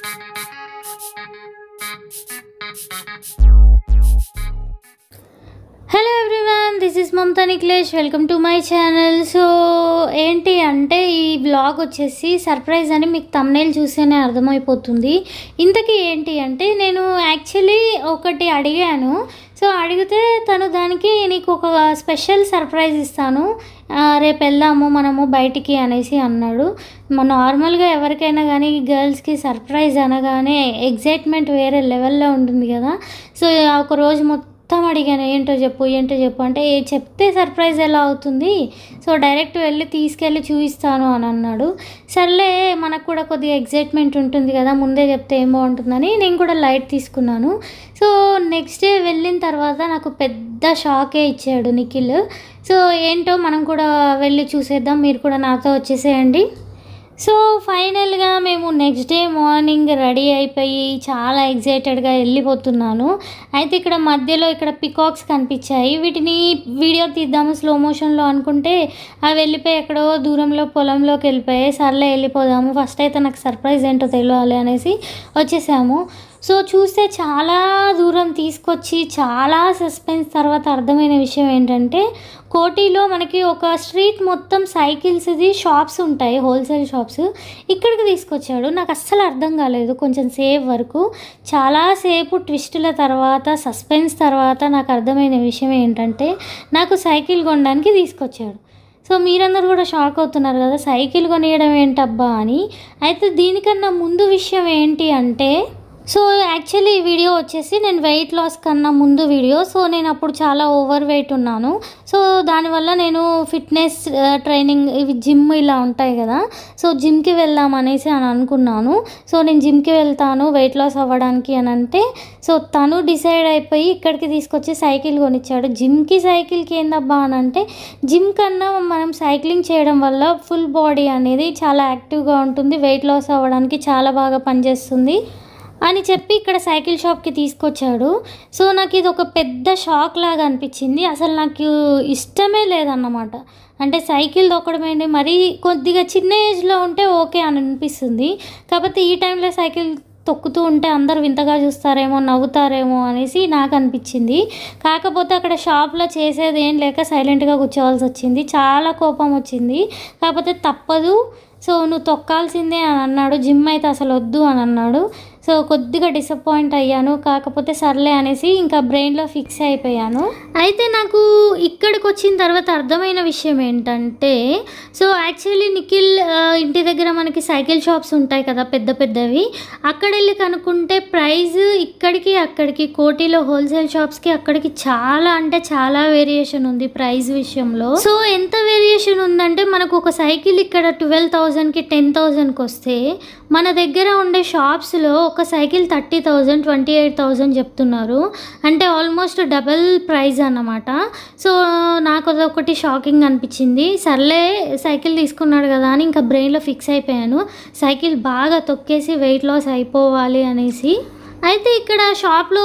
hello everyone this is Mamata Nikhilesh welcome to my channel so ఏంటి అంటే ఈ బ్లాగ్ వచ్చేసి సర్ప్రైజ్ అని మీకు తమ్నేల్ చూస్తేనే అర్థమైపోతుంది ఇంతకీ ఏంటి అంటే నేను యాక్చువల్లీ ఒకటి అడిగాను సో అడిగితే తను దానికి నీకు ఒక స్పెషల్ సర్ప్రైజ్ ఇస్తాను ఆ, రేపు వెళ్దాము మనము బయటికి అనేసి అన్నాడు మన నార్మల్గా ఎవరికైనా కానీ గర్ల్స్కి సర్ప్రైజ్ అనగానే ఎగ్జైట్మెంట్ వేరే లెవెల్లో ఉంటుంది కదా సో ఒక రోజు మొత్తం మొత్తం అడిగాను ఏంటో చెప్పు ఏంటో చెప్పు అంటే "ఏ, చెప్తే సర్ప్రైజ్ ఎలా అవుతుంది సో డైరెక్ట్ వెళ్ళి తీసుకెళ్ళి చూపిస్తాను అని అన్నాడు సర్లే మనకు కూడా కొద్దిగా ఎగ్జైట్మెంట్ ఉంటుంది కదా ముందే చెప్తే ఏం బాగుంటుందని నేను కూడా లైట్ తీసుకున్నాను సో నెక్స్ట్ డే వెళ్ళిన తర్వాత నాకు పెద్ద షాకే ఇచ్చాడు నిఖిల్ సో ఏంటో మనం కూడా వెళ్ళి చూసేద్దాం మీరు కూడా నాతో వచ్చేసేయండి సో ఫైనల్గా మేము నెక్స్ట్ డే మార్నింగ్ రెడీ అయిపోయి చాలా ఎగ్జైటెడ్గా వెళ్ళిపోతున్నాను అయితే ఇక్కడ మధ్యలో ఇక్కడ పికాక్స్ కనిపించాయి వీటిని వీడియో తీద్దాము స్లో మోషన్లో అనుకుంటే అవి వెళ్ళిపోయి ఎక్కడో దూరంలో పొలంలోకి వెళ్ళిపోయాయి సర్లే వెళ్ళిపోదాము ఫస్ట్ అయితే నాకు సర్ప్రైజ్ ఏంటో తెలియాలి అనేసి వచ్చేసాము సో చూస్తే చాలా దూరం తీసుకొచ్చి చాలా సస్పెన్స్ తర్వాత అర్థమైన విషయం ఏంటంటే కోటిలో మనకి ఒక స్ట్రీట్ మొత్తం సైకిల్స్ది షాప్స్ ఉంటాయి హోల్సేల్ షాప్స్ ఇక్కడికి తీసుకొచ్చాడు నాకు అస్సలు అర్థం కాలేదు కొంచెం సేపు వరకు చాలాసేపు ట్విస్టుల తర్వాత సస్పెన్స్ తర్వాత నాకు అర్థమైన విషయం ఏంటంటే నాకు సైకిల్ కొనడానికి తీసుకొచ్చాడు సో మీరందరూ కూడా షాక్ అవుతున్నారు కదా సైకిల్ కొనియడం ఏంటబ్బా అని అయితే దీనికన్నా ముందు విషయం ఏంటి అంటే సో యాక్చువల్లీ ఈ వీడియో వచ్చేసి నేను వెయిట్ లాస్ కన్నా ముందు వీడియో సో నేను అప్పుడు చాలా ఓవర్ వెయిట్ ఉన్నాను సో దానివల్ల నేను ఫిట్నెస్ ట్రైనింగ్ ఇవి జిమ్ ఇలా ఉంటాయి కదా సో జిమ్కి వెళ్దాం అనేసి అని అనుకున్నాను సో నేను జిమ్కి వెళ్తాను వెయిట్ లాస్ అవ్వడానికి అని అంటే సో తను డిసైడ్ అయిపోయి ఇక్కడికి తీసుకొచ్చి సైకిల్ కొనిచ్చాడు జిమ్కి సైకిల్కి ఏందబ్బా అని అంటే జిమ్ కన్నా మనం సైక్లింగ్ చేయడం వల్ల ఫుల్ బాడీ అనేది చాలా యాక్టివ్గా ఉంటుంది వెయిట్ లాస్ అవ్వడానికి చాలా బాగా పనిచేస్తుంది అని చెప్పి ఇక్కడ సైకిల్ షాప్కి తీసుకొచ్చాడు సో నాకు ఇది ఒక పెద్ద షాక్ లాగా అనిపించింది అసలు నాకు ఇష్టమే లేదన్నమాట అంటే సైకిల్ తొక్కడమేంటి మరీ కొద్దిగా చిన్న ఏజ్లో ఉంటే ఓకే అని అనిపిస్తుంది కాకపోతే ఈ టైంలో సైకిల్ తొక్కుతూ ఉంటే అందరూ వింతగా చూస్తారేమో నవ్వుతారేమో అనేసి నాకు అనిపించింది కాకపోతే అక్కడ షాప్లో చేసేది ఏం లేక సైలెంట్గా కూర్చోవాల్సి వచ్చింది చాలా కోపం వచ్చింది కాకపోతే తప్పదు సో నువ్వు తొక్కాల్సిందే అని అన్నాడు జిమ్ అయితే అసలు వద్దు అని అన్నాడు సో కొద్దిగా డిసప్పాయింట్ అయ్యాను కాకపోతే సర్లే అనేసి ఇంకా బ్రెయిన్లో ఫిక్స్ అయిపోయాను అయితే నాకు ఇక్కడికి వచ్చిన తర్వాత అర్థమైన విషయం ఏంటంటే సో యాక్చువల్లీ నిఖిల్ ఆ, ఇంటి దగ్గర మనకి సైకిల్ షాప్స్ ఉంటాయి కదా పెద్ద పెద్దవి అక్కడ వెళ్ళి కనుక్కుంటే ప్రైస్ ఇక్కడికి అక్కడికి కోటిలో హోల్సేల్ షాప్స్కి అక్కడికి చాలా అంటే చాలా వేరియేషన్ ఉంది ప్రైస్ విషయంలో సో ఎంత వేరియేషన్ ఉందంటే మనకు ఒక సైకిల్ ఇక్కడ ట్వెల్వ్ థౌజండ్కి టెన్ థౌజండ్కి వస్తే మన దగ్గర ఉండే షాప్స్లో ఒక cycle thirty thousand twenty eight thousand చెప్తున్నారు అంటే ఆల్మోస్ట్ డబల్ ప్రైస్ అన్నమాట సో నాకు అదొకటి షాకింగ్ అనిపించింది సర్లే సైకిల్ తీసుకున్నాడు కదా అని ఇంకా బ్రెయిన్లో ఫిక్స్ అయిపోయాను సైకిల్ బాగా తొక్కేసి వెయిట్ లాస్ అయిపోవాలి అనేసి అయితే ఇక్కడ షాప్లో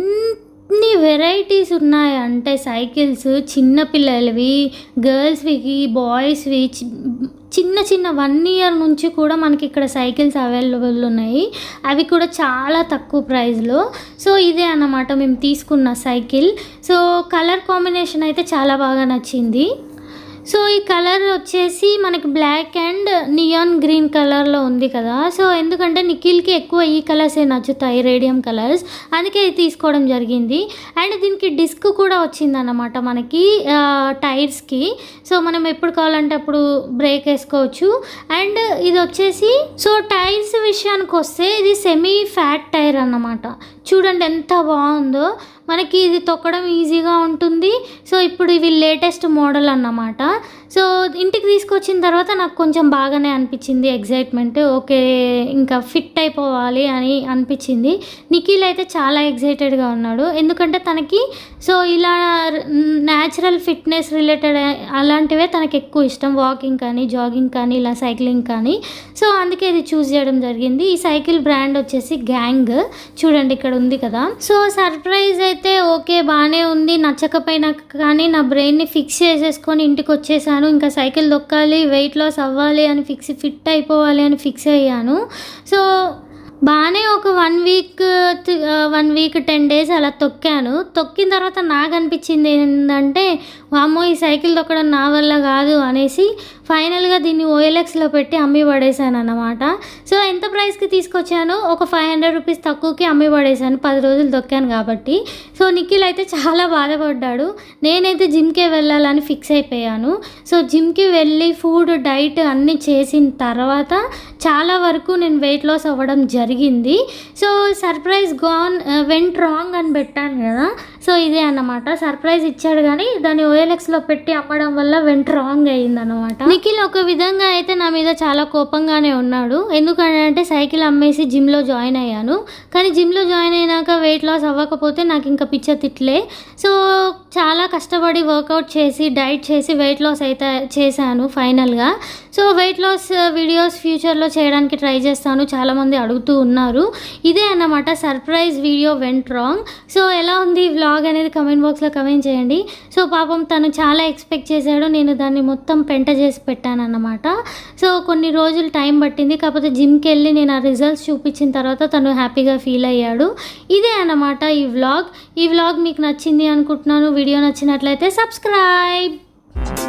ఎన్ని వెరైటీస్ ఉన్నాయంటే సైకిల్స్ చిన్న పిల్లలవి గర్ల్స్వి బాయ్స్వి చి- చిన్న చిన్న వన్ ఇయర్ నుంచి కూడా మనకి ఇక్కడ సైకిల్స్ అవైలబుల్ ఉన్నాయి అవి కూడా చాలా తక్కువ ప్రైస్లో సో ఇదే అన్నమాట మేము తీసుకున్న సైకిల్ సో కలర్ కాంబినేషన్ అయితే చాలా బాగా నచ్చింది సో ఈ కలర్ వచ్చేసి మనకి బ్లాక్ అండ్ నియాన్ గ్రీన్ కలర్లో ఉంది కదా సో ఎందుకంటే నిఖిల్కి ఎక్కువ ఈ కలర్సే నచ్చుతాయి రేడియం కలర్స్ అందుకే ఇది తీసుకోవడం జరిగింది అండ్ దీనికి డిస్క్ కూడా వచ్చిందన్నమాట మనకి ఆ, టైర్స్కి సో మనం ఎప్పుడు కావాలంటే అప్పుడు బ్రేక్ వేసుకోవచ్చు అండ్ ఇది వచ్చేసి సో టైర్స్ విషయానికి వస్తే ఇది సెమీ ఫ్యాట్ టైర్ అన్నమాట చూడండి ఎంత బాగుందో మనకి ఇది తొక్కడం ఈజీగా ఉంటుంది సో ఇప్పుడు ఇవి లేటెస్ట్ మోడల్ అన్నమాట సో ఇంటికి తీసుకొచ్చిన తర్వాత నాకు కొంచెం బాగానే అనిపించింది ఎగ్జైట్మెంట్ ఓకే ఇంకా ఫిట్ అయిపోవాలి అని అనిపించింది నిఖిల్ అయితే చాలా ఎగ్జైటెడ్గా ఉన్నాడు ఎందుకంటే తనకి సో ఇలా న్యాచురల్ ఫిట్నెస్ రిలేటెడ్ అలాంటివే తనకి ఎక్కువ ఇష్టం వాకింగ్ కానీ జాగింగ్ కానీ ఇలా సైక్లింగ్ కానీ సో అందుకే ఇది చూస్ చేయడం జరిగింది ఈ సైకిల్ బ్రాండ్ వచ్చేసి గ్యాంగ్ చూడండి ఇక్కడ ఉంది కదా సో సర్ప్రైజ్ అయితే ఓకే బాగానే ఉంది నచ్చకపోయినా కానీ నా బ్రెయిన్ని ఫిక్స్ చేసేసుకొని ఇంటికి వచ్చేసాను ఇంకా సైకిల్ దొక్కాలి వెయిట్ లాస్ అవ్వాలి అని ఫిక్స్ ఫిట్ అయిపోవాలి అని ఫిక్స్ అయ్యాను సో బాగానే ఒక one week one week ten days అలా తొక్కాను తొక్కిన తర్వాత నాకు అనిపించింది ఏంటంటే వామ్మో ఈ సైకిల్ తొక్కడం నా వల్ల కాదు అనేసి ఫైనల్గా దీన్ని ఓఎల్ఎక్స్లో పెట్టి అమ్మి పడేశాను అన్నమాట సో ఎంత ప్రైస్కి తీసుకొచ్చాను ఒక ఫైవ్ హండ్రెడ్ రూపీస్ తక్కువకి అమ్మి పడేశాను పది రోజులు తొక్కాను కాబట్టి సో నిఖిల్ అయితే చాలా బాధపడ్డాడు నేనైతే జిమ్కే వెళ్ళాలని ఫిక్స్ అయిపోయాను సో జిమ్కి వెళ్ళి ఫుడ్ డైట్ అన్నీ చేసిన తర్వాత చాలా వరకు నేను వెయిట్ లాస్ అవ్వడం జరిగింది so surprise gone went wrong అని పెట్టాను కదా సో ఇదే అన్నమాట సర్ప్రైజ్ ఇచ్చాడు కానీ దాన్ని ఓఎల్ఎక్స్లో పెట్టి అమ్మడం వల్ల వెంట్ రాంగ్ అయ్యిందన్నమాట నిఖిల్ ఒక విధంగా అయితే నా మీద చాలా కోపంగానే ఉన్నాడు ఎందుకంటే సైకిల్ అమ్మేసి జిమ్లో జాయిన్ అయ్యాను కానీ జిమ్లో జాయిన్ అయినాక వెయిట్ లాస్ అవ్వకపోతే నాకు ఇంకా పిచ్చ తిట్లే సో చాలా కష్టపడి వర్కౌట్ చేసి డైట్ చేసి వెయిట్ లాస్ అయితే చేశాను ఫైనల్గా సో వెయిట్ లాస్ వీడియోస్ ఫ్యూచర్లో చేయడానికి ట్రై చేస్తాను చాలామంది అడుగుతూ ఉన్నారు ఇదే అన్నమాట surprise video went wrong so ఎలా ఉంది వ్లాగ్ అనేది కమెంట్ బాక్స్లో కమెంట్ చేయండి సో పాపం తను చాలా ఎక్స్పెక్ట్ చేశాడు నేను దాన్ని మొత్తం పెంట చేసి పెట్టాను అన్నమాట సో కొన్ని రోజులు టైం పట్టింది కాకపోతే జిమ్కి వెళ్ళి నేను ఆ రిజల్ట్స్ చూపించిన తర్వాత తను హ్యాపీగా ఫీల్ అయ్యాడు ఇదే అన్నమాట ఈ వ్లాగ్ ఈ వ్లాగ్ మీకు నచ్చింది అనుకుంటున్నాను వీడియో నచ్చినట్లయితే సబ్స్క్రైబ్